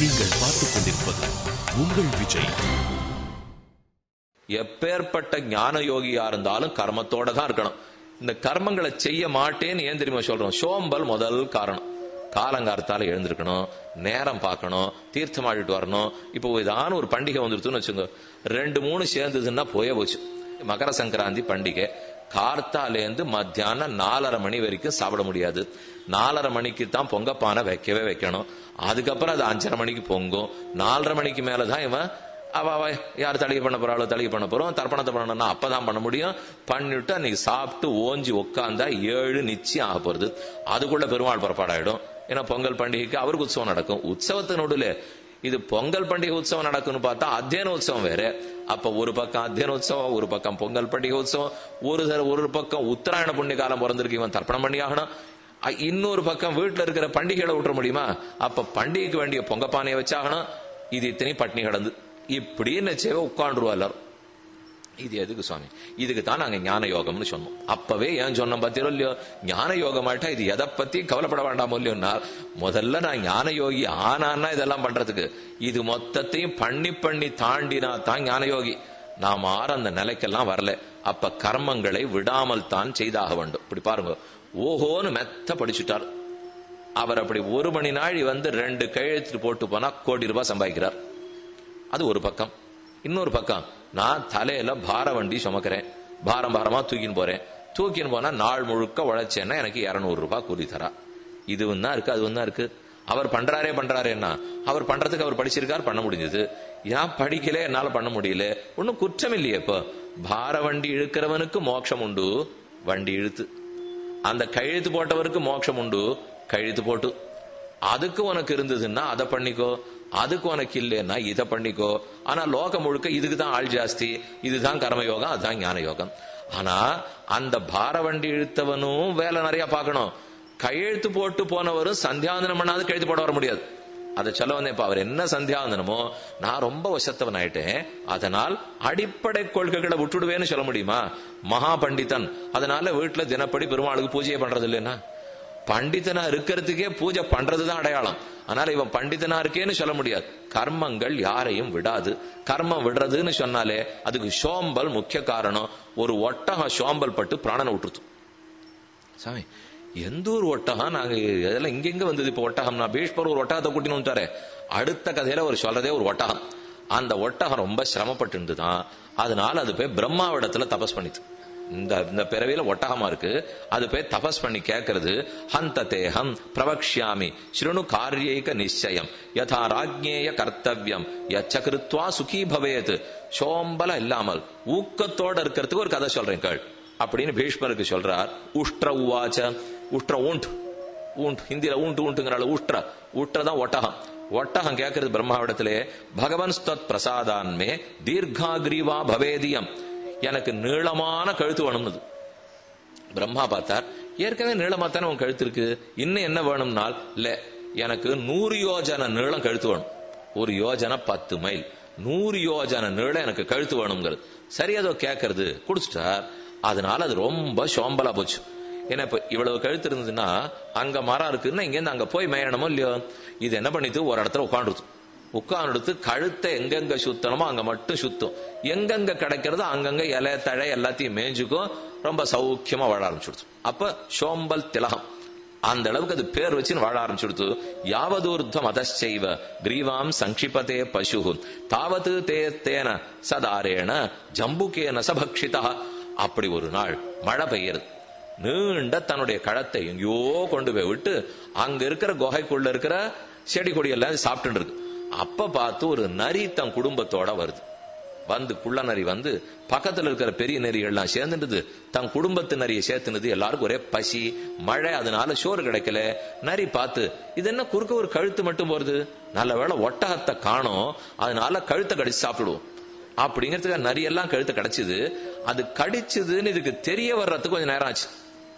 நீங்கள் பார்த்துக் கொண்டிருப்பது உங்கள் விஜய் எப்பேற்பட்ட ஞான யோகியா இருந்தாலும் கர்மத்தோட தான் இருக்கணும் இந்த கர்மங்களை செய்ய மாட்டேன்னு ஏன் தெரியுமா சொல்றோம் சோம்பல் முதல் காரணம் காலங்காரத்தால எழுந்திருக்கணும் நேரம் பார்க்கணும் தீர்த்தம் ஆடிட்டு வரணும் இப்போ ஏதான ஒரு பண்டிகை வந்துருச்சுன்னு வச்சுங்க ரெண்டு மூணு சேர்ந்ததுன்னா போயே போச்சு மகர சங்கராந்தி பண்டிகை கார்த்தாலேருந்து மத்தியானம் நாலரை மணி வரைக்கும் சாப்பிட முடியாது நாலரை மணிக்கு தான் பொங்கப்பானை வைக்கவே வைக்கணும் அதுக்கப்புறம் அது அஞ்சரை மணிக்கு பொங்கும் நாலரை மணிக்கு மேலதான் இவன் அவ அவ யார் தளிகை பண்ண போறாளோ தளிகை பண்ண போறோம் தர்ப்பணத்தை பண்ணணும்னா அப்பதான் பண்ண முடியும் பண்ணிட்டு அன்னைக்கு சாப்பிட்டு ஓஞ்சி உட்காந்தா ஏழு நிச்சயம் ஆக போறது அதுக்குள்ள பெருமாள் புறப்பாடாயிடும் ஏன்னா பொங்கல் பண்டிகைக்கு அவருக்கு உற்சவம் நடக்கும் உற்சவத்து நடுவில் இது பொங்கல் பண்டிகை உற்சவம் நடக்கும்னு பார்த்தா அத்தியன உற்சவம் வேற அப்ப ஒரு பக்கம் அத்தியன உற்சவம் ஒரு பக்கம் பொங்கல் பண்டிகை உற்சவம் ஒரு தர ஒரு பக்கம் உத்தராயண புண்ணிய காலம் பிறந்திருக்கு இவன் தர்ப்பணம் பண்ணி ஆகணும் அ- இன்னொரு பக்கம் வீட்டுல இருக்கிற பண்டிகைகளை விட்டுற முடியுமா அப்ப பண்டிகைக்கு வேண்டிய பொங்கப்பானையை வச்சாகணும் இது இத்தனை பட்னி கிடந்து இப்படின்னு செய்வ உட்காந்துருவா எல்லாரும் இது எதுக்கு சுவாமி இதுக்கு தான் நாங்க ஞான யோகம்னு சொன்னோம் அப்பவே ஏன் சொன்னோம் பார்த்தீரோ இல்லையோ ஞான யோகமாட்டா இது எதை பத்தி கவலைப்பட வேண்டாமோ இல்லையோன்னா முதல்ல நான் ஞான யோகி ஆனான்னா இதெல்லாம் பண்றதுக்கு இது மொத்தத்தையும் பண்ணி பண்ணி தாண்டினா தான் ஞான யோகி நாம் ஆற அந்த நிலைக்கெல்லாம் வரல அப்ப கர்மங்களை விடாமல் தான் செய்தாக வேண்டும் இப்படி பாருங்க ஓஹோன்னு மெத்த படிச்சுட்டார் அவர் அப்படி ஒரு மணி நாழி வந்து ரெண்டு கையெழுத்து போட்டு போனா கோடி ரூபாய் சம்பாதிக்கிறார் அது ஒரு பக்கம் இன்னொரு பக்கம் நான் தலையில பார வண்டி சுமக்கிறேன் பாரம் பாரமா தூக்கின்னு போறேன் தூக்கின்னு போனா நாள் முழுக்க உழைச்சேன்னா எனக்கு இருநூறு ரூபாய் கூலி தரா இதுவும் தான் இருக்கு அதுவும் தான் இருக்கு அவர் பண்றாரே பண்றாரேன்னா அவர் பண்றதுக்கு அவர் படிச்சிருக்கார் பண்ண முடிஞ்சது ஏன் படிக்கல என்னால பண்ண முடியல ஒன்னும் குற்றம் இல்லையே இப்போ பார வண்டி இழுக்கிறவனுக்கு மோட்சம் உண்டு வண்டி இழுத்து அந்த கழுத்து போட்டவருக்கு மோட்சம் உண்டு கழுத்து போட்டு அதுக்கு உனக்கு இருந்ததுன்னா அதை பண்ணிக்கோ அதுக்கு உனக்கு இல்லைன்னா இதை பண்ணிக்கோ ஆனா லோகம் முழுக்க இதுக்கு தான் ஆள் ஜாஸ்தி இதுதான் கர்மயோகம் அதுதான் ஞான யோகம் ஆனா அந்த பார வண்டி இழுத்தவனும் வேலை நிறைய பார்க்கணும் கையெழுத்து போட்டு போனவரும் சந்தியாவந்தனம் பண்ணாது கழுத்து போட வர முடியாது அதை சொல்ல வந்தேன் இப்ப அவர் என்ன சந்தியாவந்தனமோ நான் ரொம்ப வசத்தவன் ஆயிட்டேன் அதனால் அடிப்படை கொள்கைகளை விட்டுடுவேன்னு சொல்ல முடியுமா மகா பண்டிதன் அதனால வீட்டுல தினப்படி பெருமாளுக்கு பூஜையை பண்றது இல்லைன்னா பண்டிதனா இருக்கிறதுக்கே பூஜை பண்றதுதான் அடையாளம் அதனால இவன் பண்டிதனா இருக்கேன்னு சொல்ல முடியாது கர்மங்கள் யாரையும் விடாது கர்மம் விடுறதுன்னு சொன்னாலே அதுக்கு சோம்பல் முக்கிய காரணம் ஒரு ஒட்டகம் சோம்பல் பட்டு பிராணனை விட்டுருது சாமி எந்த ஒரு ஒட்டகம் நாங்க இதெல்லாம் இங்கெங்க வந்தது இப்ப ஒட்டகம்னா பீஷ்மர் ஒரு ஒட்டகத்தை கூட்டின்னு வந்துட்டாரு அடுத்த கதையில அவர் சொல்றதே ஒரு ஒட்டகம் அந்த ஒட்டகம் ரொம்ப சிரமப்பட்டு இருந்துதான் அதனால அது போய் பிரம்மாவிடத்துல தபஸ் பண்ணிச்சு இந்த இந்த பிறவியில ஒட்டகமா இருக்கு அது போய் தபஸ் பண்ணி கேட்கறது ஹந்த தேகம் பிரவக்ஷாமி ஸ்ருணு காரியைக நிச்சயம் யதா ராஜ்ஞேய கர்த்தவியம் யச்ச கிருத்வா சுகி பவேத் சோம்பல இல்லாமல் ஊக்கத்தோட இருக்கிறதுக்கு ஒரு கதை சொல்றேன் கேள் அப்படின்னு பீஷ்மருக்கு சொல்றார் உஷ்ட்ர உவாச்ச உஷ்ட்ர ஊண்ட் ஊண்ட் ஹிந்தியில ஊண்டு ஊண்டுங்கிறாள் உஷ்ட்ர உஷ்ட்ரதான் ஒட்டகம் ஒட்டகம் கேட்கறது பிரம்மாவிடத்திலே பகவன் ஸ்தத் பிரசாதான்மே தீர்காகிரீவா பவேதியம் எனக்கு நீளமான கழுத்து வேணும்னது பிரம்மா பார்த்தார் ஏற்கனவே நீளமா தானே உன் கழுத்து இருக்கு இன்னும் என்ன வேணும்னால் இல்ல எனக்கு நூறு யோஜன நீளம் கழுத்து வேணும் ஒரு யோஜனை பத்து மைல் நூறு யோஜன நீளம் எனக்கு கழுத்து வேணுங்கிறது சரி அதோ கேட்கறது குடிச்சிட்டார் அதனால அது ரொம்ப சோம்பலா போச்சு ஏன்னா இப்ப இவ்வளவு கழுத்து இருந்ததுன்னா அங்க மரம் இருக்குன்னா இங்க இருந்து அங்க போய் மேயணுமோ இல்லையோ இது என்ன பண்ணிட்டு ஒரு இடத்துல உட்காந்துருது உட்கார்ந்துடுத்து கழுத்தை எங்கெங்க சுத்தணுமோ அங்க மட்டும் சுத்தும் எங்கெங்க கிடைக்கிறதோ அங்கங்க இலை தழை எல்லாத்தையும் மேய்ஞ்சுக்கும் ரொம்ப சௌக்கியமா வாழ ஆரம்பிச்சுடுது அப்ப சோம்பல் திலகம் அந்த அளவுக்கு அது பேர் வச்சுன்னு வாழ ஆரம்பிச்சுடுத்து யாவதூர்த்தம் அதச்சைவ கிரீவாம் சங்கிபதே பசு தாவத்து தே தேன சதாரேன ஜம்புகேன சபக்ஷிதா அப்படி ஒரு நாள் மழை பெய்யறது நீண்ட தன்னுடைய கழத்தை எங்கேயோ கொண்டு போய் விட்டு அங்க இருக்கிற குகைக்குள்ள இருக்கிற செடி கொடி எல்லாம் சாப்பிட்டு இருக்கு அப்ப பார்த்து ஒரு நரி தன் குடும்பத்தோட வருது வந்து குள்ள நரி வந்து பக்கத்துல இருக்கிற பெரிய நரிகள்லாம் சேர்ந்துடுது தன் குடும்பத்து நரியை சேர்த்துனது எல்லாருக்கும் ஒரே பசி மழை அதனால சோறு கிடைக்கல நரி பார்த்து இது என்ன குறுக்க ஒரு கழுத்து மட்டும் போறது நல்ல வேளை ஒட்டகத்தை காணோம் அதனால கழுத்தை கடிச்சு சாப்பிடுவோம் அப்படிங்கிறதுக்கு நரி எல்லாம் கழுத்தை கடிச்சது அது கடிச்சதுன்னு இதுக்கு தெரிய வர்றதுக்கு கொஞ்சம் நேரம் ஆச்சு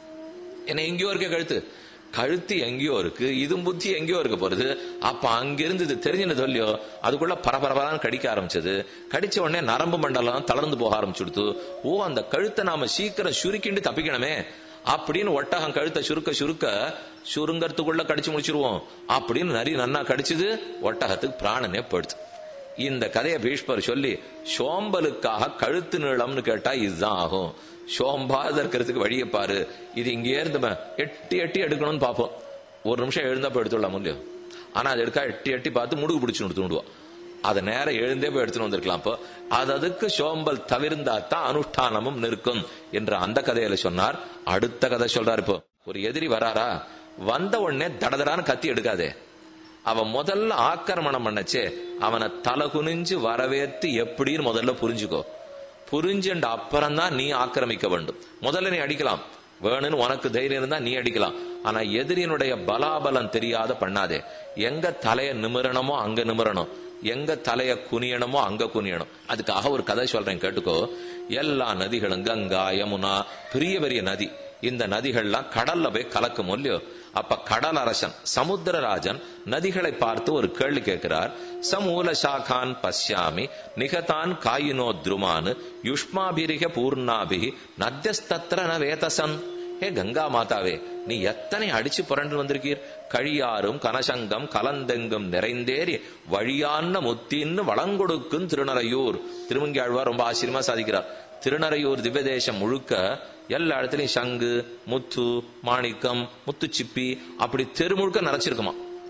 என்ன எங்கேயோ இருக்க கழுத்து கழுத்து எங்கேயோ இருக்கு இது புத்தி எங்கேயோ இருக்க போறது அப்ப அங்கிருந்து இது தெரிஞ்சுன்னு சொல்லியோ அதுக்குள்ள பரபரப்பான கடிக்க ஆரம்பிச்சது கடிச்ச உடனே நரம்பு மண்டலம் தளர்ந்து போக ஆரம்பிச்சுடுத்து ஓ அந்த கழுத்தை நாம சீக்கிரம் சுருக்கிண்டு தப்பிக்கணுமே அப்படின்னு ஒட்டகம் கழுத்தை சுருக்க சுருக்க சுருங்கறதுக்குள்ள கடிச்சு முடிச்சிருவோம் அப்படின்னு நரி நன்னா கடிச்சது ஒட்டகத்துக்கு பிராணனே போயிடுது இந்த கதையை பீஷ்மர் சொல்லி சோம்பலுக்காக கழுத்து நீளம்னு கேட்டா இதுதான் ஆகும் சோம்பாத இருக்கிறதுக்கு வழியை பாரு இது இங்கே இருந்து எட்டி எட்டி எடுக்கணும்னு பார்ப்போம் ஒரு நிமிஷம் எழுந்தா போய் எடுத்துடலாம் இல்லையோ ஆனா அது எடுக்கா எட்டி எட்டி பார்த்து முடுகு பிடிச்சு எடுத்துடுவோம் அதை நேரம் எழுந்தே போய் எடுத்துட்டு வந்திருக்கலாம் இப்போ அது அதுக்கு சோம்பல் தவிர்ந்தா தான் அனுஷ்டானமும் நிற்கும் என்று அந்த கதையில சொன்னார் அடுத்த கதை சொல்றாரு இப்போ ஒரு எதிரி வராரா வந்த உடனே தடதடான்னு கத்தி எடுக்காதே அவன் முதல்ல ஆக்கிரமணம் பண்ணச்சே அவனை தலை குனிஞ்சு வரவேற்று எப்படின்னு முதல்ல புரிஞ்சுக்கோ புரிஞ்சுண்ட அப்புறம் தான் நீ ஆக்கிரமிக்க வேண்டும் முதல்ல நீ அடிக்கலாம் வேணும்னு உனக்கு தைரியம் இருந்தா நீ அடிக்கலாம் ஆனா எதிரியினுடைய பலாபலம் தெரியாத பண்ணாதே எங்க தலைய நிமிரணுமோ அங்க நிமிரணும் எங்க தலைய குனியணுமோ அங்க குனியணும் அதுக்காக ஒரு கதை சொல்றேன் கேட்டுக்கோ எல்லா நதிகளும் கங்கா யமுனா பெரிய பெரிய நதி இந்த நதிகள்லாம் கடல்ல போய் கலக்கும் இல்லையோ அப்ப கடல் அரசன் சமுத்திரராஜன் நதிகளை பார்த்து ஒரு கேள்வி கேட்கிறார் சமூல சாகான் பஷ்யாமி நிகதான் காயினோ துருமான் யுஷ்மாபிரிக பூர்ணாபிகி நத்தியஸ்தத்ர ந வேதசன் ஏ கங்கா மாதாவே நீ எத்தனை அடிச்சு புரண்டு வந்திருக்கீர் கழியாரும் கனசங்கம் கலந்தெங்கும் நிறைந்தேறி வழியான்ன முத்தின்னு வளங்கொடுக்கும் திருநறையூர் திருமங்கியாழ்வார் ரொம்ப ஆச்சரியமா சாதிக்கிறார் திருநறையூர் திவ்யதேசம் முழுக்க எல்லா இடத்துலயும் சங்கு முத்து மாணிக்கம் முத்து சிப்பி அப்படி தெரு முழுக்க நிறைச்சிருக்குமா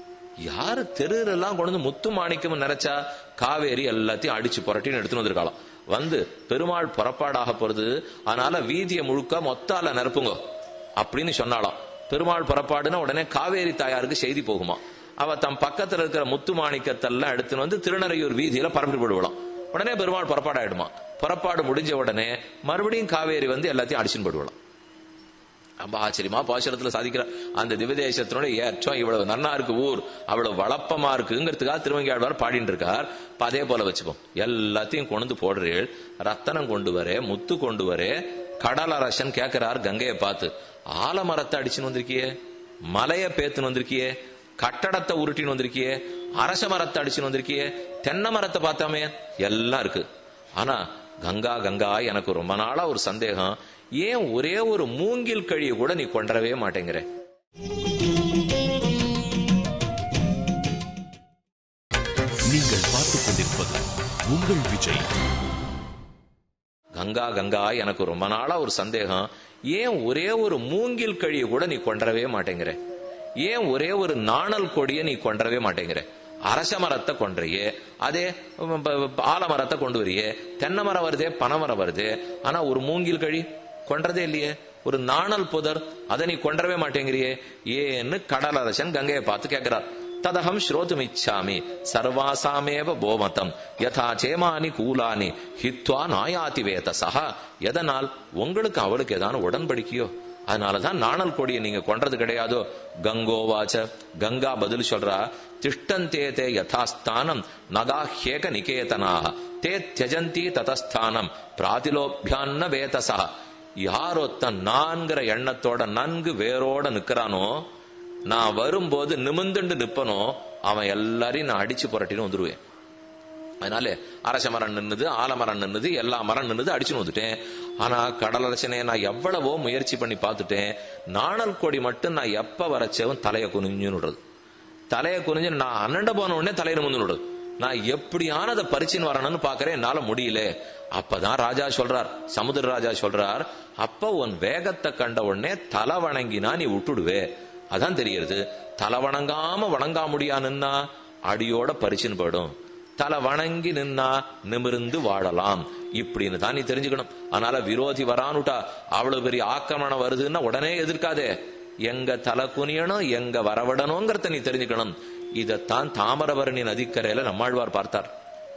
யாரு தெருல எல்லாம் கொண்டு வந்து முத்து மாணிக்கம் நிறைச்சா காவேரி எல்லாத்தையும் அடிச்சு புரட்டின்னு எடுத்துன்னு வந்திருக்காளாம் வந்து பெருமாள் புறப்பாடாக போறது அதனால வீதியை முழுக்க மொத்தால நிரப்புங்க அப்படின்னு சொன்னாலாம் பெருமாள் புறப்பாடுன்னா உடனே காவேரி தாயாருக்கு செய்தி போகுமா அவ தம் பக்கத்துல இருக்கிற முத்து மாணிக்கத்தெல்லாம் எடுத்துன்னு வந்து திருநறையூர் வீதியில பரப்பி போடுவலாம் உடனே பெருமாள் புறப்பாடு ஆயிடுமா புறப்பாடு முடிஞ்ச உடனே மறுபடியும் காவேரி வந்து எல்லாத்தையும் அடிச்சுன்னு போடுவலாம் ரொம்ப ஆச்சரியமா பாசுரத்துல சாதிக்கிற அந்த திவ்யதேசத்தினுடைய ஏற்றம் இவ்வளவு நன்னா இருக்கு ஊர் அவ்வளவு வளப்பமா இருக்குங்கிறதுக்காக திருவங்கியாழ்வார் பாடிட்டு இருக்கார் இப்ப அதே போல வச்சுப்போம் எல்லாத்தையும் கொண்டு போடுறீள் ரத்தனம் கொண்டு வரே முத்து கொண்டு வரே கடலரசன் கேட்கிறார் கங்கையை பார்த்து ஆலமரத்தை அடிச்சுன்னு வந்திருக்கியே மலைய பேத்துன்னு வந்திருக்கியே கட்டடத்தை உருட்டின்னு வந்திருக்கியே அரச மரத்தை அடிச்சுன்னு வந்திருக்கியே தென்னை மரத்தை பார்த்தாமே எல்லாம் இருக்கு ஆனா கங்கா கங்கா எனக்கு ரொம்ப நாளா ஒரு சந்தேகம் ஏன் ஒரே ஒரு மூங்கில் கழிய கூட நீ கொண்டரவே மாட்டேங்கிற நீங்கள் பார்த்துக் கொண்டிருப்பது உங்கள் விஜய் கங்கா கங்கா எனக்கு ரொம்ப நாளா ஒரு சந்தேகம் ஏன் ஒரே ஒரு மூங்கில் கழிய கூட நீ கொண்டரவே மாட்டேங்கிற ஏன் ஒரே ஒரு நாணல் கொடிய நீ கொண்டரவே மாட்டேங்கிற அரச மரத்தை கொன்றையே அதே ப- ப- ஆலமரத்தை கொண்டு வரியே தென்னை மரம் வருதே பனைமரம் வருது ஆனா ஒரு மூங்கில் கழி கொன்றதே இல்லையே ஒரு நாணல் புதர் அதை நீ கொண்டரவே மாட்டேங்கிறியே ஏன்னு கடலரசன் கங்கையை பார்த்து கேட்கிறார் ததகம் ஸ்ரோதுமிச்சாமி சர்வாசாமேவ போமதம் யதா சேமானி கூலானி ஹித்வா நாயாதி வேதசா எதனால் உங்களுக்கு அவளுக்கு ஏதான உடன்படிக்கையோ அதனாலதான் நாணல் கொடியை நீங்க கொன்றது கிடையாதோ கங்கோவாச்ச கங்கா பதில் சொல்றா திஷ்டந்தே தே யதாஸ்தானம் நகாஹ்யேக நிகேதனாக தே தியஜந்தி ததஸ்தானம் பிராதிலோபியான்ன வேதசா யாரொத்தன் நான்கிற எண்ணத்தோட நன்கு வேரோட நிக்கிறானோ நான் வரும்போது நிமிந்துண்டு நிப்பனோ அவன் எல்லாரையும் நான் அடிச்சு புரட்டின்னு வந்துருவேன் அதனால அரச மரம் நின்னுது ஆலமரம் நின்னுது எல்லா மரம் நின்னுது அடிச்சுன்னு வந்துட்டேன் ஆனா கடலரசனே நான் எவ்வளவோ முயற்சி பண்ணி பார்த்துட்டேன் நாணல் கொடி மட்டும் நான் எப்ப வரச்சேவும் தலையை குனிஞ்சுன்னு விடுறது தலையை குனிஞ்சு நான் அண்ணண்ட போன உடனே தலையை நிமிந்து விடுறது நான் எப்படியான அதை பறிச்சுன்னு வரணும்னு பாக்குறேன் என்னால முடியல அப்பதான் ராஜா சொல்றார் சமுத்திர ராஜா சொல்றார் அப்ப உன் வேகத்தை கண்ட உடனே தலை வணங்கினா நீ விட்டுடுவே அதான் தெரியுது தலை வணங்காம வணங்கா முடியானுன்னா அடியோட பறிச்சுன்னு போயிடும் தலை வணங்கி நின்னா நிமிர்ந்து வாழலாம் இப்படின்னு தான் நீ தெரிஞ்சுக்கணும் அதனால விரோதி வரானுட்டா அவ்வளவு பெரிய ஆக்கிரமணம் வருதுன்னா உடனே எதிர்க்காதே எங்க தலை குனியணும் எங்க வரவிடணுங்கிறத நீ தெரிஞ்சுக்கணும் இதத்தான் தாமிரபரணி நதிக்கரையில நம்மாழ்வார் பார்த்தார்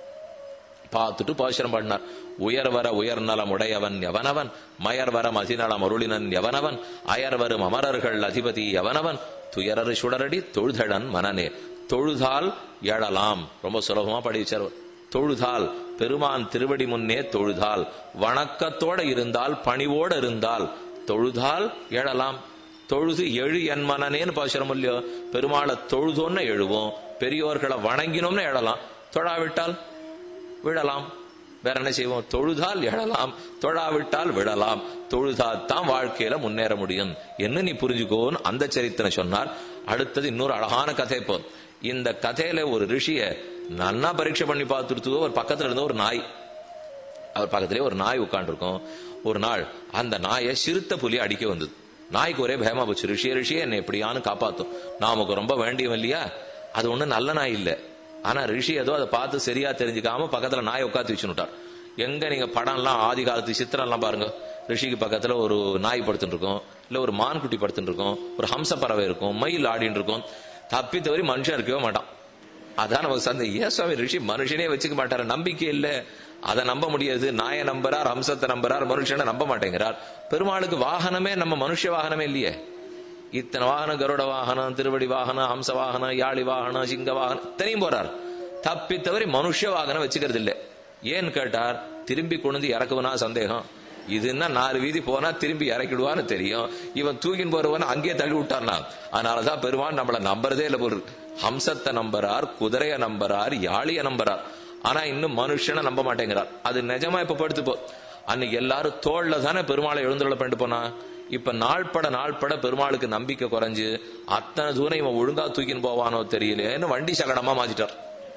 பார்த்துட்டு பாசுரம் பாடினார் உயர்வர உயர்நலம் உடையவன் எவனவன் மயர்வர மதிநலம் அருளினன் எவனவன் அயர்வரும் அமரர்கள் அதிபதி எவனவன் துயரறு சுடரடி தொழுதழன் மனனே தொழுதால் எழலாம் ரொம்ப சுலபமா படி வச்சார் அவர். தொழுதால் பெருமான் திருவடி முன்னே தொழுதால் வணக்கத்தோட இருந்தால் பணிவோட இருந்தால் தொழுதால் எழலாம் தொழுது எழு என் மனனேன்னு பாசுரம் இல்லையோ பெருமாளை தொழுதோன்னு எழுவோம் பெரியோர்களை வணங்கினோம்னு எழலாம் தொழாவிட்டால் விழலாம் வேற என்ன செய்வோம் தொழுதால் எழலாம் தொழாவிட்டால் விடலாம் தொழுதாத்தான் வாழ்க்கையில முன்னேற முடியும் என்ன நீ புரிஞ்சுக்கோன்னு அந்த சரித்திரம் சொன்னார் அடுத்தது இன்னொரு அழகான கதை இப்போ இந்த கதையில ஒரு ரிஷிய நன்னா பரீட்சை பண்ணி பார்த்துட்டு ஒரு பக்கத்துல இருந்த ஒரு நாய் அவர் பக்கத்திலே ஒரு நாய் உட்காந்துருக்கும் ஒரு நாள் அந்த நாயை சிறுத்த புலி அடிக்க வந்தது நாய்க்கு ஒரே பயமா போச்சு ரிஷிய ரிஷியே என்னை எப்படியானு காப்பாத்தும் நமக்கு ரொம்ப வேண்டியவன் இல்லையா அது ஒண்ணு நல்ல நாய் இல்ல ஆனா ரிஷி ஏதோ அதை பார்த்து சரியா தெரிஞ்சுக்காம பக்கத்துல நாயை உட்காந்து வச்சுட்டார் எங்க நீங்க படம்லாம் ஆதி காலத்து சித்திரம் எல்லாம் பாருங்க ரிஷிக்கு பக்கத்துல ஒரு நாய் படுத்துட்டு இருக்கும் இல்ல ஒரு மான்குட்டி படுத்துட்டு இருக்கும் ஒரு ஹம்ச பறவை இருக்கும் மயில் ஆடின்னு இருக்கும் தப்பி தவறி மனுஷன் இருக்கவே மாட்டான் அதான் நமக்கு சந்தை ஏன் சுவாமி ரிஷி மனுஷனே வச்சுக்க மாட்டாரு நம்பிக்கை இல்ல அதை நம்ப முடியாது நாயை நம்புறார் ஹம்சத்தை நம்புறார் மனுஷனை நம்ப மாட்டேங்கிறார் பெருமாளுக்கு வாகனமே நம்ம மனுஷ வாகனமே இல்லையே இத்தனை வாகனம் கருட வாகனம் திருவடி வாகனம் ஹம்ச வாகனம் யாழி வாகனம் சிங்க வாகனம் இத்தனையும் போறார் தப்பி தவறி மனுஷ வாகனம் வச்சுக்கிறது இல்லை ஏன்னு கேட்டார் திரும்பி கொண்டு இறக்குவனா சந்தேகம் இதுன்னா நாலு வீதி போனா திரும்பி இறக்கிடுவான்னு தெரியும் இவன் தூக்கின்னு போறவன் அங்கேயே தள்ளி விட்டான்னா அதனாலதான் பெருமான் நம்மள நம்புறதே இல்ல பொருள் ஹம்சத்தை நம்புறார் குதிரைய நம்புறார் யாழிய நம்புறார் ஆனா இன்னும் மனுஷனை நம்ப மாட்டேங்கிறார் அது நிஜமா இப்ப படுத்துப்போ அன்னைக்கு எல்லாரும் தோல்ல தானே பெருமாளை எழுந்துள்ள பண்ணிட்டு போனா இப்ப நாள்பட நாள்பட பெருமாளுக்கு நம்பிக்கை குறைஞ்சு அத்தனை தூரம் இவன் ஒழுங்கா தூக்கின்னு போவானோ தெரியலையேன்னு வண்டி சகடமா மாத்திட்டார்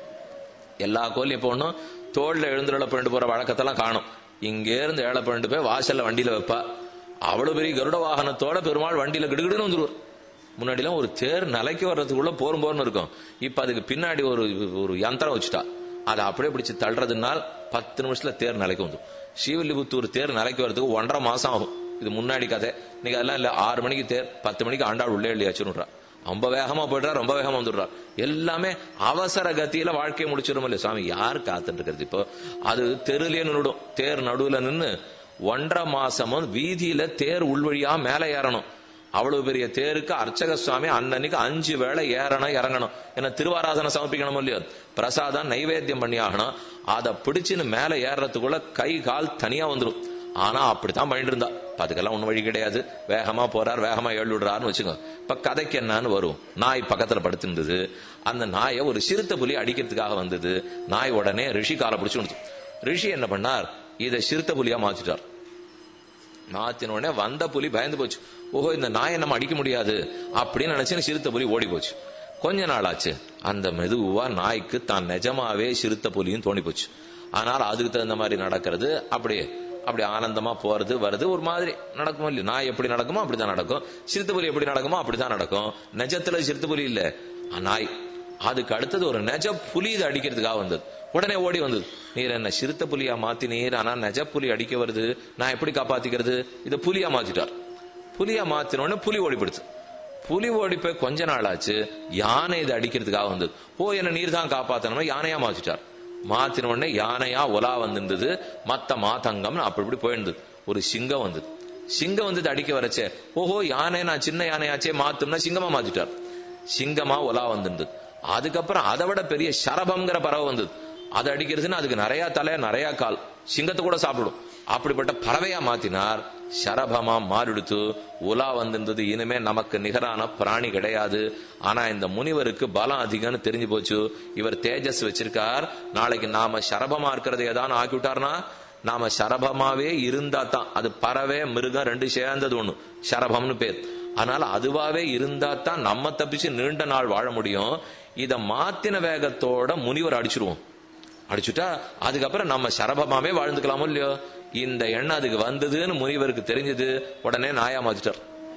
எல்லா கோயிலும் இப்போ ஒன்றும் தோல்ல எழுந்துள்ள பண்ணிட்டு போற வழக்கத்தெல்லாம் காணும் இங்கே இருந்து ஏழை பண்ணிட்டு போய் வாசல்ல வண்டியில வைப்பா அவ்வளவு பெரிய கருட வாகனத்தோட பெருமாள் வண்டியில கிடுகிடுன்னு வந்துருவார் முன்னாடிலாம் ஒரு தேர் நிலைக்கு வர்றதுக்குள்ள போரும் போர்னு இருக்கும் இப்ப அதுக்கு பின்னாடி ஒரு ஒரு யந்திரம் வச்சுட்டா அதை அப்படியே பிடிச்சு தள்ளுறதுனால் பத்து நிமிஷத்துல தேர் நிலைக்கு வந்துடும் ஸ்ரீவில்லிபுத்தூர் தேர் நிலைக்கு வர்றதுக்கு ஒன்றரை மாசம் ஆகும் இது முன்னாடி கதை இன்னைக்கு அதெல்லாம் இல்ல ஆறு மணிக்கு தேர் பத்து மணிக்கு ஆண்டாள் உள்ளே இல்லையாச்சுன்னு ரொம்ப வேகமா போயிடுறா ரொம்ப வேகமா வந்துடுறார் எல்லாமே அவசர கத்தியில வாழ்க்கையை முடிச்சிடும் இல்லையா சுவாமி யார் காத்துட்டு இருக்கிறது இப்போ அது தெருலயே நின்னுடும் தேர் நடுவுல நின்னு ஒன்றரை மாசமும் வீதியில தேர் உள்வழியா மேல ஏறணும் அவ்வளவு பெரிய தேருக்கு அர்ச்சக சுவாமி அன்னன்னைக்கு அஞ்சு வேளை ஏறணும் இறங்கணும் என்ன திருவாராதனை சமர்ப்பிக்கணும் இல்லையோ பிரசாதம் நைவேத்தியம் பண்ணி ஆகணும் அதை பிடிச்சுன்னு மேல ஏறுறதுக்குள்ள கை கால் தனியா வந்துடும் ஆனா அப்படித்தான் பண்ணிட்டு இருந்தா இப்ப அதுக்கெல்லாம் ஒண்ணு வழி கிடையாது வேகமா போறார் வேகமா ஏழு விடுறாருன்னு வச்சுக்கோ இப்ப கதைக்கு என்னன்னு வரும் நாய் பக்கத்துல படுத்திருந்தது அந்த நாயை ஒரு சிறுத்தை புலி அடிக்கிறதுக்காக வந்தது நாய் உடனே ரிஷி காலை பிடிச்சு விடுத்து ரிஷி என்ன பண்ணார் இதை சிறுத்தை புலியா மாத்திட்டார் மாத்தின உடனே வந்த புலி பயந்து போச்சு ஓஹோ இந்த நாயை நம்ம அடிக்க முடியாது அப்படின்னு நினைச்சு சிறுத்தை புலி ஓடி போச்சு கொஞ்ச நாள் ஆச்சு அந்த மெதுவா நாய்க்கு தான் நிஜமாவே சிறுத்தை புலியும் தோணி போச்சு ஆனால் அதுக்கு தகுந்த மாதிரி நடக்கிறது அப்படியே அப்படி ஆனந்தமா போறது வருது ஒரு மாதிரி நடக்கும் இல்லையா நாய் எப்படி நடக்குமோ அப்படிதான் நடக்கும் சிறுத்தை புலி எப்படி நடக்குமோ அப்படிதான் நடக்கும் நிஜத்துல சிறுத்தை புலி இல்ல நாய் அதுக்கு அடுத்தது ஒரு நெஜ புலி இதை அடிக்கிறதுக்காக வந்தது உடனே ஓடி வந்தது நீர் என்ன சிறுத்தை புலியா மாத்தினீர் ஆனா நெஜ புலி அடிக்க வருது நான் எப்படி காப்பாத்திக்கிறது இதை புலியா மாத்திட்டார் புலியா மாத்தின உடனே புலி ஓடிப்படுத்து புலி ஓடி போய் கொஞ்ச நாள் ஆச்சு யானை இதை அடிக்கிறதுக்காக வந்தது ஓ என்ன நீர் தான் காப்பாத்தணும் யானையா மாத்திட்டார் மாத்தின உடனே யானையா ஒலா வந்திருந்தது மத்த மாதங்கம்னு அப்படி இப்படி போயிருந்தது ஒரு சிங்கம் வந்தது சிங்கம் வந்தது அடிக்க வரச்சே ஓஹோ யானை நான் சின்ன யானையாச்சே மாத்தும்னா சிங்கமா மாத்திட்டார் சிங்கமா ஒலா வந்திருந்தது அதுக்கப்புறம் அதை விட பெரிய சரபம்ங்கிற பறவை வந்தது அது அடிக்கிறதுன்னு அதுக்கு நிறைய தலை நிறைய கால் சிங்கத்தை கூட சாப்பிடும் அப்படிப்பட்ட பறவையா மாத்தினார் சரபமா மாறிடுத்து உலா வந்திருந்தது இனிமே நமக்கு நிகரான பிராணி கிடையாது ஆனா இந்த முனிவருக்கு பலம் அதிகம்னு தெரிஞ்சு போச்சு இவர் தேஜஸ் வச்சிருக்கார் நாளைக்கு நாம சரபமா இருக்கிறது ஏதாவது ஆக்கி விட்டார்னா நாம சரபமாவே இருந்தா தான் அது பறவை மிருகம் ரெண்டு சேர்ந்தது ஒண்ணு சரபம்னு பேர் அதனால அதுவாவே இருந்தா தான் நம்ம தப்பிச்சு நீண்ட நாள் வாழ முடியும் இத மாத்தின வேகத்தோட முனிவர் அடிச்சிருவோம் அடிச்சுட்டா அதுக்கப்புறம் நம்ம சரபமாவே வாழ்ந்துக்கலாமோ இல்லையோ இந்த எண்ணம் அதுக்கு வந்ததுன்னு முனிவருக்கு தெரிஞ்சது உடனே நாயா மாத்திட்டார்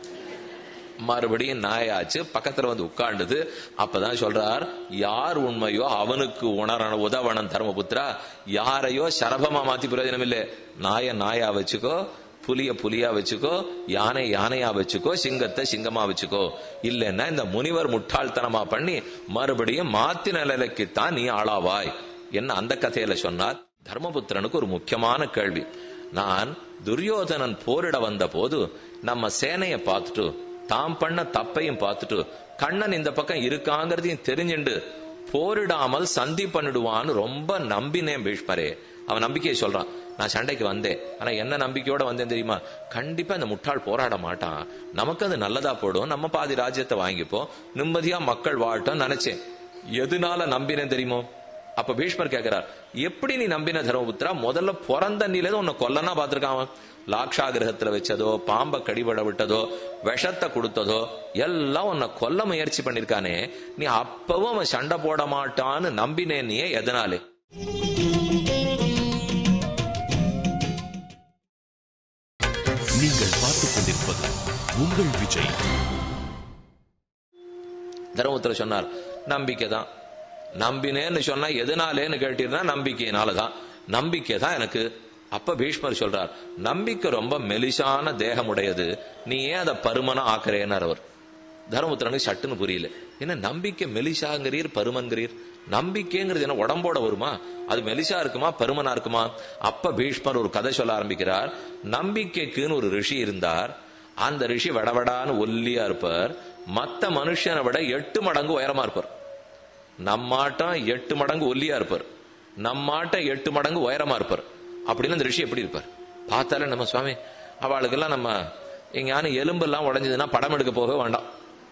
மறுபடியும் நாயாச்சு பக்கத்துல வந்து உட்கார்ந்தது அப்பதான் சொல்றார் யார் உண்மையோ அவனுக்கு உணரணும் உதவணும் தர்மபுத்திரா யாரையோ சரபமா மாத்தி பிரயோஜனம் இல்லை நாய நாயா வச்சுக்கோ புலிய புலியா வச்சுக்கோ யானை யானையா வச்சுக்கோ சிங்கத்தை சிங்கமா வச்சுக்கோ இல்லைன்னா இந்த முனிவர் முட்டாள்தனமா பண்ணி மறுபடியும் மாத்தின நிலைக்குத்தான் நீ ஆளாவாய் என்ன அந்த கதையில சொன்னார் தர்மபுத்திரனுக்கு ஒரு முக்கியமான கேள்வி நான் துரியோதனன் போரிட வந்த போது நம்ம சேனைய பார்த்துட்டு தாம் பண்ண தப்பையும் பார்த்துட்டு கண்ணன் இந்த பக்கம் இருக்காங்கிறதையும் தெரிஞ்சுண்டு போரிடாமல் சந்தி பண்ணிடுவான்னு ரொம்ப நம்பினேன் பீஷ்மரே அவன் நம்பிக்கையை சொல்றான் நான் சண்டைக்கு வந்தேன் ஆனா என்ன நம்பிக்கையோட வந்தேன் தெரியுமா கண்டிப்பா இந்த முட்டாள் போராட மாட்டான் நமக்கு அது நல்லதா போடும் நம்ம பாதி ராஜ்யத்தை வாங்கிப்போம் நிம்மதியா மக்கள் வாழட்டும் நினைச்சேன் எதனால நம்பினேன் தெரியுமோ அப்ப பீஷ்மர் கேட்கிறார் எப்படி நீ நம்பின தர்மபுத்திரா முதல்ல பிறந்த நிலையில உன்னை கொல்லனா பார்த்திருக்கான் அவன் லாக்ஷாகிரகத்துல வச்சதோ பாம்ப கடிபட விட்டதோ விஷத்தை கொடுத்ததோ எல்லாம் உன்னை கொல்ல முயற்சி பண்ணிருக்கானே நீ அப்பவும் அவன் சண்டை போட மாட்டான்னு நம்பினேன் நீ எதனாலே நீங்கள் பார்த்துக் கொண்டிருப்பது உங்கள் விஜய் தர்மபுத்திர சொன்னார் நம்பிக்கை தான் நம்பினேன்னு சொன்னா எதனாலேன்னு கேட்டீங்கன்னா நம்பிக்கையினாலதான் நம்பிக்கை தான் எனக்கு அப்ப பீஷ்மர் சொல்றார் நம்பிக்கை ரொம்ப மெலிசான தேகமுடையது நீ ஏன் அதை பருமனா ஆக்குறேன்னார் அவர் தர்மபுத்திரனுக்கு சட்டுன்னு புரியல என்ன நம்பிக்கை மெலிசாங்கிறீர் பருமன்கிறீர் நம்பிக்கைங்கிறது என்ன உடம்போட வருமா அது மெலிசா இருக்குமா பருமனா இருக்குமா அப்ப பீஷ்மர் ஒரு கதை சொல்ல ஆரம்பிக்கிறார் நம்பிக்கைக்குன்னு ஒரு ரிஷி இருந்தார் அந்த ரிஷி வடவடான்னு ஒல்லியா இருப்பார் மத்த மனுஷனை விட எட்டு மடங்கு உயரமா இருப்பார் நம்மாட்டம் எட்டு மடங்கு ஒல்லியா இருப்பார் நம்மாட்டம் எட்டு மடங்கு உயரமா இருப்பார் அப்படின்னு அந்த ரிஷி எப்படி இருப்பார் பார்த்தாலே நம்ம சுவாமி அவளுக்கெல்லாம் நம்ம எங்கேயான எலும்பெல்லாம் உடஞ்சதுன்னா படம் எடுக்க போக வேண்டாம்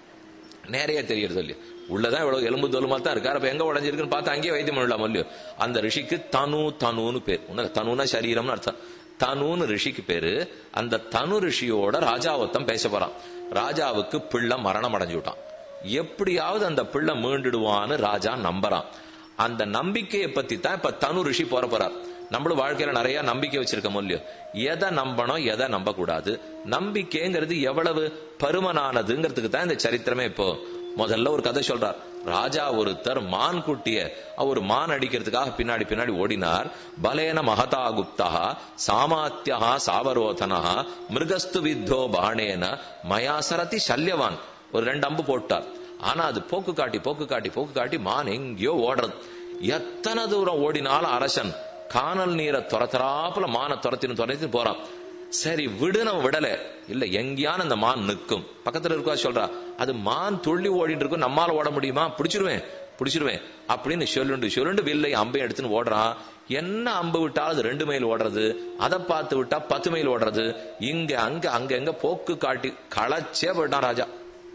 நேரையா தெரியறது இல்லையோ உள்ளதான் இவ்வளவு எலும்பு தோலுமா தான் இருக்காரு அப்ப எங்க உடஞ்சிருக்குன்னு பார்த்து அங்கேயே வைத்தியம் பண்ணலாம் இல்லையோ அந்த ரிஷிக்கு தனு தனுன்னு பேர் உனக்கு தனுனா சரீரம்னு அர்த்தம் தனுன்னு ரிஷிக்கு பேரு அந்த தனு ரிஷியோட ராஜாவத்தம் பேச போறான் ராஜாவுக்கு பிள்ளை மரணம் அடைஞ்சு விட்டான் எப்படியாவது அந்த பிள்ளை மீண்டுடுவான்னு ராஜா நம்புறான் அந்த நம்பிக்கையை பத்தி தான் இப்ப தனு ரிஷி போற போறார் நம்மளும் வாழ்க்கையில நிறைய நம்பிக்கை வச்சிருக்கோம் இல்லையோ எதை நம்பணும் எதை நம்ப கூடாது நம்பிக்கைங்கிறது எவ்வளவு பருமனானதுங்கிறதுக்கு தான் இந்த சரித்திரமே இப்போ முதல்ல ஒரு கதை சொல்றார் ராஜா ஒருத்தர் மான் குட்டிய அவர் மான் அடிக்கிறதுக்காக பின்னாடி பின்னாடி ஓடினார் பலேன மகதா குப்தா சாமாத்தியா சாவரோதனா மிருகஸ்து வித்தோ பாணேன மயாசரதி சல்யவான் ஒரு ரெண்டு அம்பு போட்டார் ஆனா அது போக்கு காட்டி போக்கு காட்டி போக்கு காட்டி மான் எங்கேயோ ஓடுறது எத்தனை தூரம் ஓடினாலும் அரசன் காணல் நீரை துரத்துறாப்புல மானை துரத்தின்னு துரத்தின்னு போறான் சரி விடு நம்ம விடல இல்ல எங்கேயான அந்த மான் நிற்கும் பக்கத்துல இருக்கா சொல்றா அது மான் துள்ளி ஓடிட்டு இருக்கும் நம்மால ஓட முடியுமா பிடிச்சிருவேன் பிடிச்சிருவேன் அப்படின்னு சொல்லுண்டு சொல்லுண்டு வில்லை அம்பை எடுத்துன்னு ஓடுறான் என்ன அம்பு விட்டாலும் அது ரெண்டு மைல் ஓடுறது அதை பார்த்து விட்டா பத்து மைல் ஓடுறது இங்க அங்க அங்க எங்க போக்கு காட்டி களைச்சே போயிட்டான் ராஜா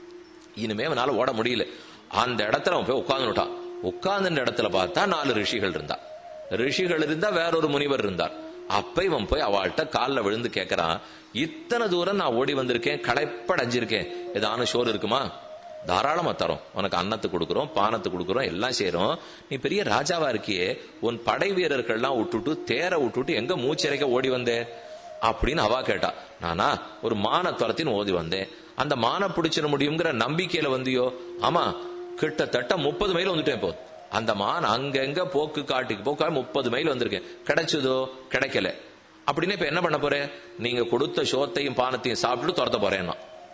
இனிமே அவனால ஓட முடியல அந்த இடத்துல அவன் போய் உட்கார்ந்துட்டான் உட்கார்ந்த இடத்துல பார்த்தா நாலு ரிஷிகள் இருந்தா ரிஷிகள் இருந்தா வேறொரு முனிவர் இருந்தார் அப்ப இவன் போய் அவள்கிட்ட காலில் விழுந்து கேட்கறான் இத்தனை தூரம் நான் ஓடி வந்திருக்கேன் களைப்படைஞ்சிருக்கேன் ஏதான சோறு இருக்குமா தாராளமா தரோம் உனக்கு அன்னத்து கொடுக்குறோம் பானத்து கொடுக்குறோம் எல்லாம் செய்யறோம் நீ பெரிய ராஜாவா இருக்கியே உன் படை வீரர்கள்லாம் விட்டுட்டு தேர விட்டுட்டு எங்க மூச்சிறைக்க ஓடி வந்தே அப்படின்னு அவா கேட்டா நானா ஒரு மான துரத்தின்னு ஓடி வந்தேன் அந்த மான பிடிச்சிட முடியுங்கிற நம்பிக்கையில வந்தியோ ஆமா கிட்டத்தட்ட முப்பது மைல் வந்துட்டேன் இப்போ அந்த மான் அங்கங்க போக்கு காட்டுக்கு போக்கா முப்பது மைல் வந்திருக்கேன் கிடைச்சதோ கிடைக்கல அப்படின்னு இப்ப என்ன பண்ண போறேன் நீங்க கொடுத்த சோத்தையும் பானத்தையும் சாப்பிட்டு துரத்த போறேன்னா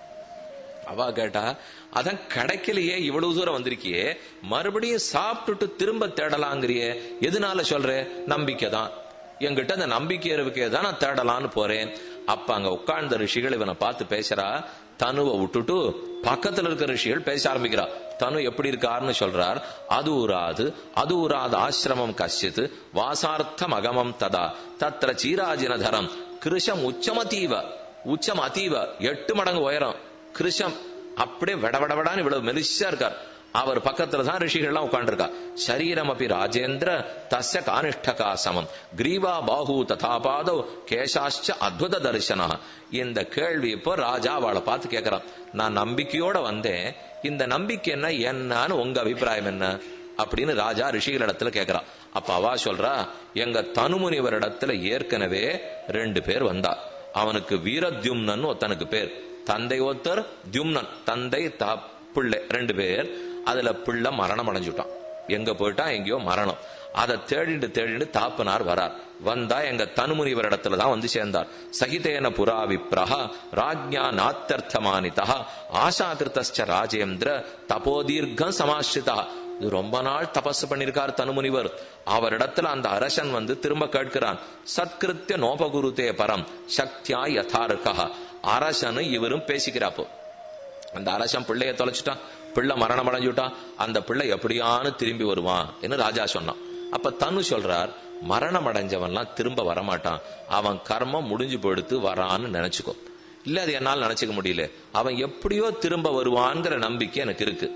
அவா கேட்டா அதான் கிடைக்கலையே இவ்வளவு தூரம் வந்திருக்கியே மறுபடியும் சாப்பிட்டுட்டு திரும்ப தேடலாங்கிறியே எதனால சொல்ற நம்பிக்கை தான் என்கிட்ட அந்த நம்பிக்கை இருக்கே தான் நான் தேடலான்னு போறேன் அப்ப அங்க உட்கார்ந்த ரிஷிகள் இவனை பார்த்து பேசுறா தனுவை விட்டுட்டு பக்கத்துல இருக்கிற ரிஷிகள் பேச ஆரம்பிக்கிறா தனு எப்படி இருக்காருன்னு சொல்றார் அது உராது அது உராது ஆசிரமம் கஷ்டித் வாசார்த்தம் அகமம் ததா தத்திர சீராஜின தரம் கிருஷம் உச்சமதீவ உச்சம் அதீவ எட்டு மடங்கு உயரம் கிருஷம் அப்படியே விடவிடவிடான்னு இவ்வளவு மெலிசா இருக்கார் அவர் பக்கத்துல தான் ரிஷிகள்லாம் உட்காந்துருக்கா சரீரம் அப்படி ராஜேந்திர தஸ்ய கானிஷ்டகா சமம் கிரீவா பாகு ததா பாதோ கேசாச்ச அத்புத தரிசனா இந்த கேள்வி இப்போ ராஜா அவளை பார்த்து கேட்கிறான் நான் நம்பிக்கையோட வந்தேன் இந்த நம்பிக்கை என்ன என்னன்னு உங்க அபிப்பிராயம் என்ன அப்படின்னு ராஜா ரிஷிகள் இடத்துல கேட்கிறான் அப்ப அவா சொல்றா எங்க தனுமுனிவர் இடத்துல ஏற்கனவே ரெண்டு பேர் வந்தா அவனுக்கு வீரத்யும்னன் ஒருத்தனுக்கு பேர் தந்தை ஒருத்தர் தியும்னன் தந்தை த பிள்ளை ரெண்டு பேர் அதுல பிள்ளை மரணம் அடைஞ்சுட்டான் எங்க போயிட்டான் எங்கேயோ மரணம் அதை தேடிட்டு தேடிட்டு தாப்பனார் வரார் வந்தா எங்க தனுமுனிவர் இடத்துல தான் வந்து சேர்ந்தார் சகிதேன புரா விப்ரஹ ராஜ்யா நாத்தர்த்தமானிதா ஆசாகிருத்த ராஜேந்திர தபோதீர்க்கம் சமாஸ்ரிதா இது ரொம்ப நாள் தபஸ் பண்ணிருக்கார் தனுமுனிவர் அவரிடத்துல அந்த அரசன் வந்து திரும்ப கேட்கிறான் சத்கிருத்திய நோபகுருதே பரம் சக்தியா யதார்கா அரசனு இவரும் பேசிக்கிறாப்போ அந்த அரசன் பிள்ளைய தொலைச்சிட்டான் பிள்ளை மரணம் அடைஞ்சுட்டான் அந்த பிள்ளை எப்படியானு திரும்பி வருவான் என்று ராஜா சொன்னான் அப்ப தனு சொல்றார் மரணம் அடைஞ்சவன்லாம் திரும்ப வரமாட்டான் அவன் கர்மம் முடிஞ்சு போயிடுத்து வரான்னு நினைச்சுக்கோ இல்ல அது என்னால் நினைச்சுக்க முடியல அவன் எப்படியோ திரும்ப வருவான்ங்கிற நம்பிக்கை எனக்கு இருக்கு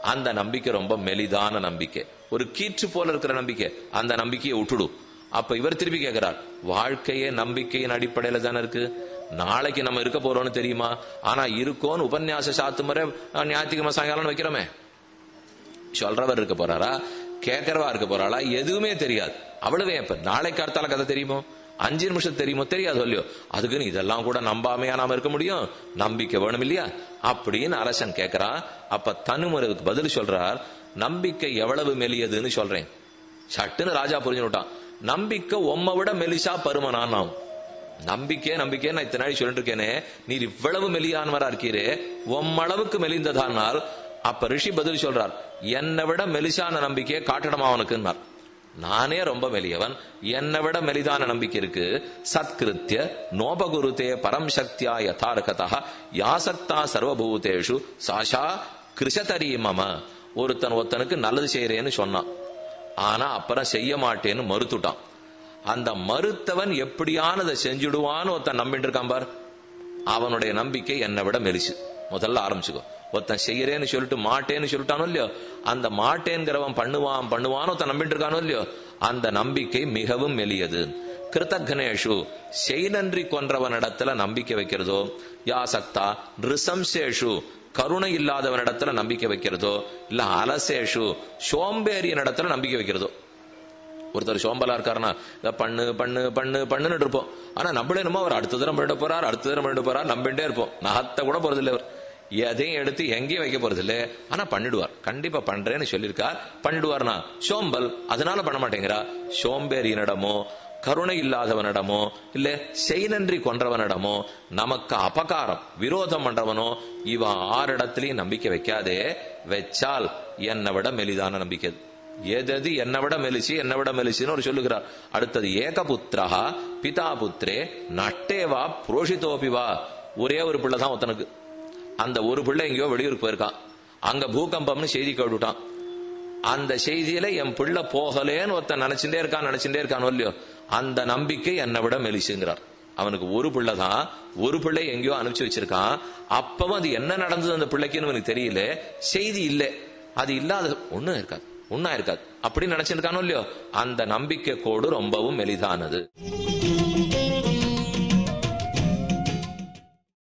அந்த நம்பிக்கை ரொம்ப மெலிதான நம்பிக்கை ஒரு கீற்று போல இருக்கிற நம்பிக்கை அந்த நம்பிக்கையை விட்டுடு அப்ப இவர் திருப்பி கேட்கிறார் வாழ்க்கையே நம்பிக்கையின் அடிப்படையில தானே இருக்கு நாளைக்கு நம்ம இருக்க போறோம்னு தெரியுமா ஆனா இருக்கோன்னு உபன்யாச சாத்து முறை ஞாயிற்றுக்கிழமை சாயங்காலம் வைக்கிறோமே சொல்றவர் இருக்க போறாரா கேட்கறவா இருக்க போறாளா எதுவுமே தெரியாது அவ்வளவே இப்ப நாளைக்கு அடுத்தால கதை தெரியுமோ அஞ்சு நிமிஷம் தெரியுமோ தெரியாது இல்லையோ அதுக்குன்னு இதெல்லாம் கூட நம்பாமையா நாம இருக்க முடியும் நம்பிக்கை வேணும் இல்லையா அப்படின்னு அரசன் கேட்கிறான் அப்ப தனுமுறைக்கு பதில் சொல்றார் நம்பிக்கை எவ்வளவு மெலியதுன்னு சொல்றேன் சட்டுன்னு ராஜா புரிஞ்சு விட்டான் நம்பிக்கை உம்மை விட மெலிசா பருமனான் நாம் நம்பிக்கை நம்பிக்கை நான் இத்தனை நாள் சொல்லிட்டு இருக்கேனே நீர் இவ்வளவு மெலியானவரா இருக்கீரே உம்மளவுக்கு மெலிந்ததானால் அப்ப ரிஷி பதில் சொல்றார் என்னை விட மெலிசான நம்பிக்கையை காட்டணுமா அவனுக்குன்னார் நானே ரொம்ப மெலியவன் என்னை விட மெலிதான நம்பிக்கை இருக்கு சத்கிருத்திய நோபகுருதே பரம் சக்தியா யதார்கதா யாசக்தா சர்வபூதேஷு சாஷா கிருஷதரி மம ஒருத்தன் ஒருத்தனுக்கு நல்லது செய்யறேன்னு சொன்னான் ஆனா அப்புறம் செய்ய மாட்டேன்னு மறுத்துட்டான் அந்த மறுத்தவன் எப்படியானதை செஞ்சுடுவான்னு ஒருத்தன் நம்பிட்டு இருக்கான் பார் அவனுடைய நம்பிக்கை என்னை விட மெலிசு முதல்ல ஆரம்பிச்சுக்கோ ஒருத்தன் செய்யறேன்னு சொல்லிட்டு மாட்டேன்னு சொல்லிட்டானோ இல்லையோ அந்த மாட்டேங்கிறவன் பண்ணுவான் பண்ணுவான்னு ஒருத்தன் நம்பிட்டு இருக்கானோ இல்லையோ அந்த நம்பிக்கை மிகவும் மெலியது கிருத்தக்னேஷு செய்நன்றி கொன்றவனிடத்துல நம்பிக்கை வைக்கிறதோ யாசக்தா ரிசம்சேஷு கருணை இல்லாதவனிடத்துல நம்பிக்கை வைக்கிறதோ இல்ல அலசேஷு சோம்பேறியன் இடத்துல நம்பிக்கை வைக்கிறதோ ஒருத்தர் சோம்பலா இருக்காருன்னா இதை பண்ணு பண்ணு பண்ணு பண்ணுன்னு இருப்போம் ஆனா நம்மளே என்னமோ அவர் அடுத்த தரம் பண்ணிட்டு போறார் அடுத்த தரம் பண்ணிட்டு போறார் நம்பிட்டே இருப்போம் நகத்த கூட போறது இல்லை அவர் எதையும் எடுத்து எங்கேயும் வைக்க போறது இல்லை ஆனா பண்ணிடுவார் கண்டிப்பா பண்றேன்னு சொல்லியிருக்கார் பண்ணிடுவார்னா சோம்பல் அதனால பண்ண மாட்டேங்கிறா சோம்பேறியனிடமோ கருணை இல்லாதவனிடமோ இல்ல செய்நன்றி கொன்றவனிடமோ நமக்கு அபகாரம் விரோதம் பண்றவனோ இவன் ஆறிடத்திலையும் நம்பிக்கை வைக்காதே வச்சால் என்னை விட மெலிதான நம்பிக்கை எதது என்னை விட மெலிசி என்னை விட மெலிசின்னு ஒரு சொல்லுகிறார் அடுத்தது ஏகபுத்திரா பிதா புத்திரே நட்டேவா புரோஷிதோபிவா ஒரே ஒரு பிள்ளை தான் ஒருத்தனுக்கு அந்த ஒரு பிள்ளை எங்கேயோ வெளியூருக்கு போயிருக்கான் அங்க பூகம்பம்னு செய்தி கேட்டுட்டான் அந்த செய்தியில என் பிள்ளை போகலேன்னு ஒருத்தன் நினைச்சுட்டே இருக்கான் நினைச்சுட்டே இருக்கானோ இல்லையோ அந்த நம்பிக்கை என்னை விட மெலிசுங்கிறார் அவனுக்கு ஒரு பிள்ளை தான் ஒரு பிள்ளை எங்கேயோ அனுப்பிச்சு வச்சிருக்கான் அப்பவும் அது என்ன நடந்தது அந்த பிள்ளைக்குன்னு அவனுக்கு தெரியல செய்தி இல்லை அது இல்லாத ஒண்ணும் இருக்காது ஒன்னா இருக்காது அப்படி நினைச்சிருக்கானோ இல்லையோ அந்த நம்பிக்கை கோடு ரொம்பவும் மெலிதானது